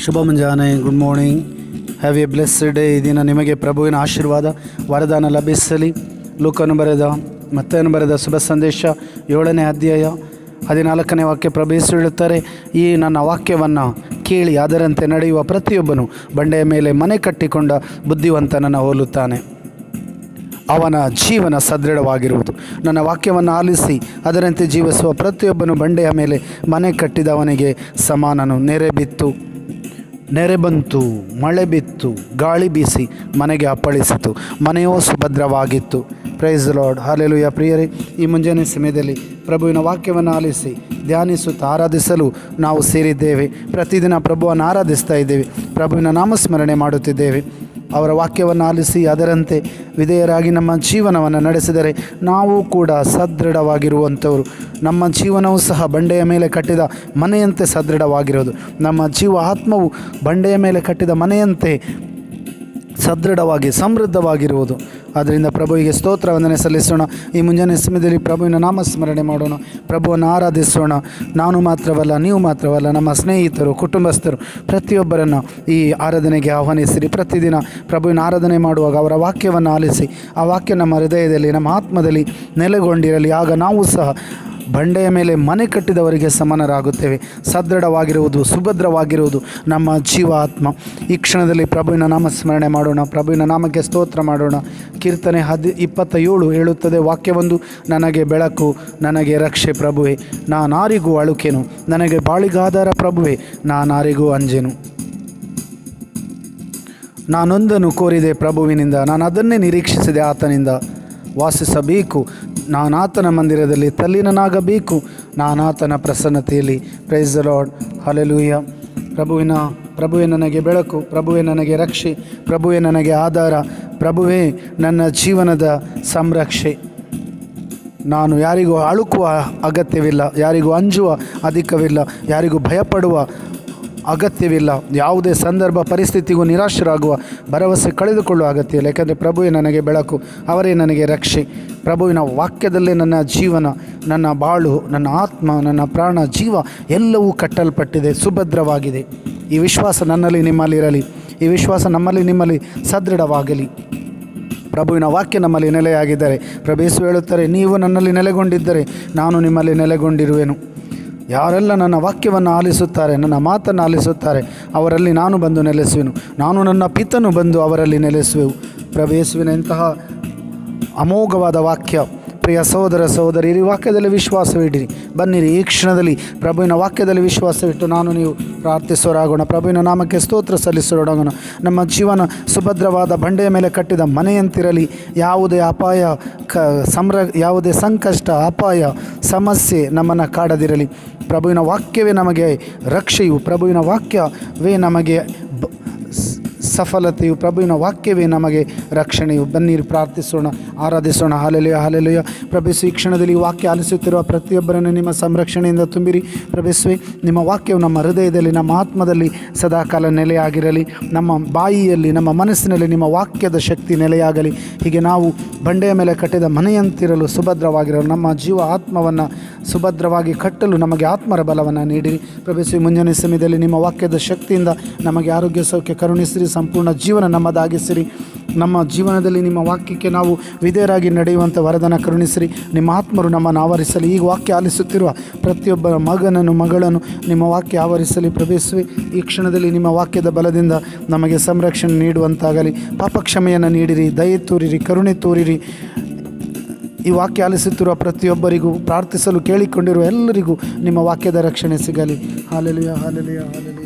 ಶುಭ ಮುಂಜಾನೆ good morning have a blessed day ಈ ದಿನ ನಿಮಗೆ ಪ್ರಭುವಿನ ಆಶೀರ್ವಾದ ವರದಾನ ಲಭಿಸಲಿ ಲೂಕನು ಬರೆದ ಮತ್ತನು ಬರೆದ ಶುಭ ಸಂದೇಶ ಏಳನೇ ಅಧ್ಯಾಯ ಹದಿನಾಲ್ಕನೇ ವಾಕ್ಯ ಪ್ರಭೇಸು ಹೇಳುತ್ತಾರೆ ಈ ನನ್ನ ವಾಕ್ಯವನ್ನು ಕೇಳಿ ಅದರಂತೆ ನಡೆಯುವ ಪ್ರತಿಯೊಬ್ಬನು ಬಂಡೆಯ ಮೇಲೆ ಮನೆ ಕಟ್ಟಿಕೊಂಡ ಬುದ್ಧಿವಂತನನ್ನು ಹೋಲುತ್ತಾನೆ ಅವನ ಜೀವನ ಸದೃಢವಾಗಿರುವುದು ನನ್ನ ವಾಕ್ಯವನ್ನು ಆಲಿಸಿ ಅದರಂತೆ ಜೀವಿಸುವ ಪ್ರತಿಯೊಬ್ಬನು ಬಂಡೆಯ ಮೇಲೆ ಮನೆ ಕಟ್ಟಿದವನಿಗೆ ಸಮಾನನು ನೆರೆ ಬಿತ್ತು ನೆರೆ ಬಂತು ಮಳೆ ಬಿತ್ತು ಗಾಳಿ ಬೀಸಿ ಮನೆಗೆ ಅಪ್ಪಳಿಸಿತು ಮನೆಯೋ ಸುಭದ್ರವಾಗಿತ್ತು ಪ್ರೈಸ್ ಲಾರ್ಡ್ ಹಾಲೆಲುಯ ಪ್ರಿಯರೇ ಈ ಮುಂಜಾನೆ ಸಮಯದಲ್ಲಿ ಪ್ರಭುವಿನ ವಾಕ್ಯವನ್ನು ಆಲಿಸಿ ಧ್ಯಾನಿಸುತ್ತಾ ಆರಾಧಿಸಲು ನಾವು ಸೇರಿದ್ದೇವೆ ಪ್ರತಿದಿನ ಪ್ರಭುವನ್ನು ಆರಾಧಿಸ್ತಾ ಇದ್ದೇವೆ ಪ್ರಭುವಿನ ನಾಮಸ್ಮರಣೆ ಮಾಡುತ್ತಿದ್ದೇವೆ ಅವರ ವಾಕ್ಯವನ್ನು ಆಲಿಸಿ ಅದರಂತೆ ವಿಧೇಯರಾಗಿ ನಮ್ಮ ಜೀವನವನ್ನು ನಡೆಸಿದರೆ ನಾವು ಕೂಡ ಸದೃಢವಾಗಿರುವಂಥವರು ನಮ್ಮ ಜೀವನವೂ ಸಹ ಬಂಡೆಯ ಮೇಲೆ ಕಟ್ಟಿದ ಮನೆಯಂತೆ ಸದೃಢವಾಗಿರೋದು ನಮ್ಮ ಜೀವ ಆತ್ಮವು ಬಂಡೆಯ ಮೇಲೆ ಕಟ್ಟಿದ ಮನೆಯಂತೆ ಸದೃಢವಾಗಿ ಸಮೃದ್ಧವಾಗಿರುವುದು ಆದ್ದರಿಂದ ಪ್ರಭುವಿಗೆ ಸ್ತೋತ್ರ ವಂದನೆ ಸಲ್ಲಿಸೋಣ ಈ ಮುಂಜಾನೆ ಸಮಯದಲ್ಲಿ ಪ್ರಭುವಿನ ನಾಮಸ್ಮರಣೆ ಮಾಡೋಣ ಪ್ರಭುವನ್ನು ಆರಾಧಿಸೋಣ ನಾನು ಮಾತ್ರವಲ್ಲ ನೀವು ಮಾತ್ರವಲ್ಲ ನಮ್ಮ ಸ್ನೇಹಿತರು ಕುಟುಂಬಸ್ಥರು ಪ್ರತಿಯೊಬ್ಬರನ್ನು ಈ ಆರಾಧನೆಗೆ ಆಹ್ವಾನಿಸಿರಿ ಪ್ರತಿದಿನ ಪ್ರಭುವಿನ ಆರಾಧನೆ ಮಾಡುವಾಗ ಅವರ ವಾಕ್ಯವನ್ನು ಆಲಿಸಿ ಆ ವಾಕ್ಯ ನಮ್ಮ ಹೃದಯದಲ್ಲಿ ನಮ್ಮ ಆತ್ಮದಲ್ಲಿ ನೆಲೆಗೊಂಡಿರಲಿ ಆಗ ನಾವು ಸಹ ಬಂಡೆಯ ಮೇಲೆ ಮನೆ ಕಟ್ಟಿದವರಿಗೆ ಸಮಾನರಾಗುತ್ತೇವೆ ಸದೃಢವಾಗಿರುವುದು ಸುಭದ್ರವಾಗಿರುವುದು ನಮ್ಮ ಜೀವ ಆತ್ಮ ಈ ಕ್ಷಣದಲ್ಲಿ ಪ್ರಭುವಿನ ನಾಮಸ್ಮರಣೆ ಮಾಡೋಣ ಪ್ರಭುವಿನ ನಾಮಕ್ಕೆ ಸ್ತೋತ್ರ ಮಾಡೋಣ ಕೀರ್ತನೆ ಹದಿ ಇಪ್ಪತ್ತ ಏಳು ಹೇಳುತ್ತದೆ ವಾಕ್ಯವೊಂದು ನನಗೆ ಬೆಳಕು ನನಗೆ ರಕ್ಷೆ ಪ್ರಭುವೆ ನಾನಾರಿಗೂ ಅಳುಕೆನು ನನಗೆ ಬಾಳಿಗಾಧಾರ ಪ್ರಭುವೆ ನಾನಾರಿಗೂ ಅಂಜೆನು ನಾನೊಂದನ್ನು ಕೋರಿದೆ ಪ್ರಭುವಿನಿಂದ ನಾನು ಅದನ್ನೇ ನಿರೀಕ್ಷಿಸಿದೆ ಆತನಿಂದ ವಾಸಿಸಬೇಕು ನಾನಾತನ ಮಂದಿರದಲ್ಲಿ ತಲ್ಲೀನನಾಗಬೇಕು ನಾನಾತನ ಪ್ರಸನ್ನತೆಯಲ್ಲಿ ಪ್ರೈಸ್ ದ ಲಾರ್ಡ್ ಹಲೆಲೂಯ ಪ್ರಭುವಿನ ಪ್ರಭುವೇ ನನಗೆ ಬೆಳಕು ಪ್ರಭುವೇ ನನಗೆ ರಕ್ಷೆ ಪ್ರಭುವೇ ನನಗೆ ಆಧಾರ ಪ್ರಭುವೇ ನನ್ನ ಜೀವನದ ಸಂರಕ್ಷೆ ನಾನು ಯಾರಿಗೂ ಅಳುಕುವ ಅಗತ್ಯವಿಲ್ಲ ಯಾರಿಗೂ ಅಂಜುವ ಅಧಿಕವಿಲ್ಲ ಯಾರಿಗೂ ಭಯಪಡುವ ಅಗತ್ಯವಿಲ್ಲ ಯಾವುದೇ ಸಂದರ್ಭ ಪರಿಸ್ಥಿತಿಗೂ ನಿರಾಶರಾಗುವ ಭರವಸೆ ಕಳೆದುಕೊಳ್ಳುವ ಅಗತ್ಯವಿಲ್ಲ ಯಾಕೆಂದರೆ ಪ್ರಭುವೇ ನನಗೆ ಬೆಳಕು ಅವರೇ ನನಗೆ ರಕ್ಷೆ ಪ್ರಭುವಿನ ವಾಕ್ಯದಲ್ಲೇ ನನ್ನ ಜೀವನ ನನ್ನ ಬಾಳು ನನ್ನ ಆತ್ಮ ನನ್ನ ಪ್ರಾಣ ಜೀವ ಎಲ್ಲವೂ ಕಟ್ಟಲ್ಪಟ್ಟಿದೆ ಸುಭದ್ರವಾಗಿದೆ ಈ ವಿಶ್ವಾಸ ನನ್ನಲ್ಲಿ ನಿಮ್ಮಲ್ಲಿರಲಿ ಈ ವಿಶ್ವಾಸ ನಮ್ಮಲ್ಲಿ ನಿಮ್ಮಲ್ಲಿ ಸದೃಢವಾಗಲಿ ಪ್ರಭುವಿನ ವಾಕ್ಯ ನಮ್ಮಲ್ಲಿ ನೆಲೆಯಾಗಿದ್ದರೆ ಪ್ರಭೇಸು ಹೇಳುತ್ತಾರೆ ನೀವು ನನ್ನಲ್ಲಿ ನೆಲೆಗೊಂಡಿದ್ದರೆ ನಾನು ನಿಮ್ಮಲ್ಲಿ ನೆಲೆಗೊಂಡಿರುವೆನು ಯಾರೆಲ್ಲ ನನ್ನ ವಾಕ್ಯವನ್ನು ಆಲಿಸುತ್ತಾರೆ ನನ್ನ ಮಾತನ್ನು ಆಲಿಸುತ್ತಾರೆ ಅವರಲ್ಲಿ ನಾನು ಬಂದು ನೆಲೆಸುವೆನು ನಾನು ನನ್ನ ಪಿತನು ಬಂದು ಅವರಲ್ಲಿ ನೆಲೆಸುವೆವು ಪ್ರಭೇಸುವಿನ ಇಂತಹ ಅಮೋಘವಾದ ವಾಕ್ಯ ಪ್ರಿಯ ಸಹೋದರ ಸಹೋದರಿ ಈ ವಾಕ್ಯದಲ್ಲಿ ವಿಶ್ವಾಸವಿಡಿರಿ ಬನ್ನಿರಿ ಈ ಕ್ಷಣದಲ್ಲಿ ಪ್ರಭುವಿನ ವಾಕ್ಯದಲ್ಲಿ ವಿಶ್ವಾಸವಿಟ್ಟು ನಾನು ನೀವು ಪ್ರಾರ್ಥಿಸೋರಾಗೋಣ ಪ್ರಭುವಿನ ನಾಮಕ್ಕೆ ಸ್ತೋತ್ರ ಸಲ್ಲಿಸೋರಾಗೋಣ ನಮ್ಮ ಜೀವನ ಸುಭದ್ರವಾದ ಬಂಡೆಯ ಮೇಲೆ ಕಟ್ಟಿದ ಮನೆಯಂತಿರಲಿ ಯಾವುದೇ ಅಪಾಯ ಕ ಸಂರ ಯಾವುದೇ ಸಂಕಷ್ಟ ಅಪಾಯ ಸಮಸ್ಯೆ ನಮ್ಮನ್ನು ಕಾಡದಿರಲಿ ಪ್ರಭುವಿನ ವಾಕ್ಯವೇ ನಮಗೆ ರಕ್ಷೆಯು ಪ್ರಭುವಿನ ವಾಕ್ಯವೇ ನಮಗೆ ಬ ಸ್- ಸಫಲತೆಯು ಪ್ರಭುವಿನ ವಾಕ್ಯವೇ ನಮಗೆ ರಕ್ಷಣೆಯು ಬನ್ನಿರಿ ಪ್ರಾರ್ಥಿಸೋಣ ಆರಾಧಿಸೋಣ ಹಾಲೆಲುಯ ಹಾಲೆಲುಯ ಪ್ರಭೇಸು ಈ ಕ್ಷಣದಲ್ಲಿ ಈ ವಾಕ್ಯ ಆಲಿಸುತ್ತಿರುವ ಪ್ರತಿಯೊಬ್ಬರನ್ನು ನಿಮ್ಮ ಸಂರಕ್ಷಣೆಯಿಂದ ತುಂಬಿರಿ ಪ್ರಭೇಸುವೆ ನಿಮ್ಮ ವಾಕ್ಯವು ನಮ್ಮ ಹೃದಯದಲ್ಲಿ ನಮ್ಮ ಆತ್ಮದಲ್ಲಿ ಸದಾಕಾಲ ನೆಲೆಯಾಗಿರಲಿ ನಮ್ಮ ಬಾಯಿಯಲ್ಲಿ ನಮ್ಮ ಮನಸ್ಸಿನಲ್ಲಿ ನಿಮ್ಮ ವಾಕ್ಯದ ಶಕ್ತಿ ನೆಲೆಯಾಗಲಿ ಹೀಗೆ ನಾವು ಬಂಡೆಯ ಮೇಲೆ ಕಟ್ಟಿದ ಮನೆಯಂತಿರಲು ಸುಭದ್ರವಾಗಿರಲು ನಮ್ಮ ಜೀವ ಆತ್ಮವನ್ನು ಸುಭದ್ರವಾಗಿ ಕಟ್ಟಲು ನಮಗೆ ಆತ್ಮರ ಬಲವನ್ನು ನೀಡಿರಿ ಪ್ರಭೇಸು ಮುಂಜಾನೆ ಸಮಯದಲ್ಲಿ ನಿಮ್ಮ ವಾಕ್ಯದ ಶಕ್ತಿಯಿಂದ ನಮಗೆ ಆರೋಗ್ಯ ಸೌಖ್ಯ ಕರುಣಿಸಿರಿ ಸಂಪೂರ್ಣ ಜೀವನ ನಮ್ಮದಾಗಿಸಿರಿ ನಮ್ಮ ಜೀವನದಲ್ಲಿ ನಿಮ್ಮ ವಾಕ್ಯಕ್ಕೆ ನಾವು ವಿಧೇಯರಾಗಿ ನಡೆಯುವಂಥ ವರದನ ಕರುಣಿಸಿರಿ ನಿಮ್ಮ ಆತ್ಮರು ನಮ್ಮನ್ನು ಆವರಿಸಲಿ ಈಗ ವಾಕ್ಯ ಆಲಿಸುತ್ತಿರುವ ಪ್ರತಿಯೊಬ್ಬ ಮಗನನ್ನು ಮಗಳನ್ನು ನಿಮ್ಮ ವಾಕ್ಯ ಆವರಿಸಲಿ ಪ್ರವೇಶಿಸುವೆ ಈ ಕ್ಷಣದಲ್ಲಿ ನಿಮ್ಮ ವಾಕ್ಯದ ಬಲದಿಂದ ನಮಗೆ ಸಂರಕ್ಷಣೆ ನೀಡುವಂತಾಗಲಿ ಪಾಪ ಕ್ಷಮೆಯನ್ನು ನೀಡಿರಿ ದಯೆ ತೋರಿರಿ ಕರುಣೆ ತೋರಿರಿ ಈ ವಾಕ್ಯ ಆಲಿಸುತ್ತಿರುವ ಪ್ರತಿಯೊಬ್ಬರಿಗೂ ಪ್ರಾರ್ಥಿಸಲು ಕೇಳಿಕೊಂಡಿರುವ ಎಲ್ಲರಿಗೂ ನಿಮ್ಮ ವಾಕ್ಯದ ರಕ್ಷಣೆ ಸಿಗಲಿ ಹಾಲೆಲುಯ ಹಾಲೆಲುಯ ಹಾಲೆಲುಯ